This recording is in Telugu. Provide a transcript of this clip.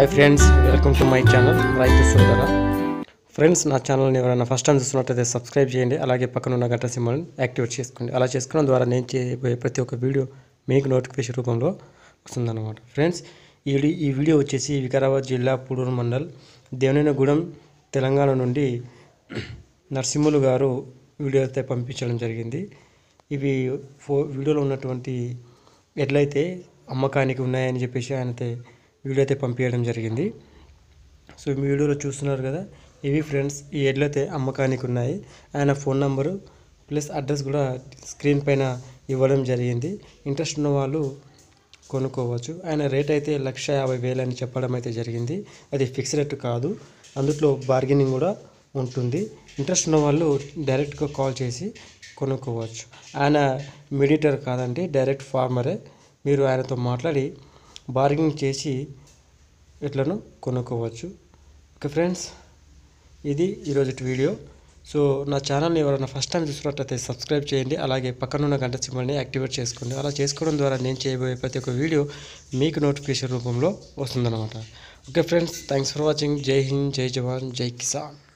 hi friends welcome to my channel రైతు సోదర ఫ్రెండ్స్ నా ఛానల్ని ఎవరైనా ఫస్ట్ టైం చూస్తున్నట్లయితే సబ్స్క్రైబ్ చేయండి అలాగే పక్కన ఉన్న గంట సింబల్ని యాక్టివేట్ చేసుకోండి అలా చేసుకోవడం ద్వారా నేను చేయబోయే ప్రతి ఒక్క వీడియో మీకు నోటిఫికేషన్ రూపంలో వస్తుందన్నమాట ఫ్రెండ్స్ ఈ వీడి- ఈ వీడియో వచ్చేసి వికారాబాద్ జిల్లా పూడూరు మండల్ దేవనేనగూడెం తెలంగాణ నుండి నరసింహులు గారు వీడియో అయితే పంపించడం జరిగింది ఇవి ఫో వీడియోలో ఉన్నటువంటి ఎట్లయితే అమ్మకానికి ఉన్నాయని చెప్పేసి ఆయనతే వీడియో అయితే పంపించడం జరిగింది సో మీ వీడియోలో చూస్తున్నారు కదా ఇవి ఫ్రెండ్స్ ఈ ఎడ్లు అయితే అమ్మకానికి ఉన్నాయి ఆయన ఫోన్ నంబరు ప్లస్ అడ్రస్ కూడా స్క్రీన్ పైన ఇవ్వడం జరిగింది ఇంట్రెస్ట్ ఉన్న వాళ్ళు కొనుక్కోవచ్చు ఆయన రేట్ అయితే లక్ష యాభై వేలు అని చెప్పడం అయితే జరిగింది అది ఫిక్స్ రేట్ కాదు అందులో బార్గెనింగ్ కూడా ఉంటుంది ఇంట్రెస్ట్ ఉన్న వాళ్ళు డైరెక్ట్గా కాల్ చేసి కొనుక్కోవచ్చు ఆయన మీడియేటర్ కాదండి డైరెక్ట్ ఫార్మరే మీరు ఆయనతో మాట్లాడి బార్గెనింగ్ చేసి ఎట్లను కొనుక్కోవచ్చు ఓకే ఫ్రెండ్స్ ఇది ఈరోజు వీడియో సో నా ఛానల్ని ఎవరైనా ఫస్ట్ టైం చూసినట్లయితే సబ్స్క్రైబ్ చేయండి అలాగే పక్కన ఉన్న గంట సింబల్ని యాక్టివేట్ చేసుకోండి అలా చేసుకోవడం ద్వారా నేను చేయబోయే ప్రతి ఒక్క వీడియో మీకు నోటిఫికేషన్ రూపంలో వస్తుందన్నమాట okay friends thanks for watching Jai Hind జై జవాన్ జై కిసాన్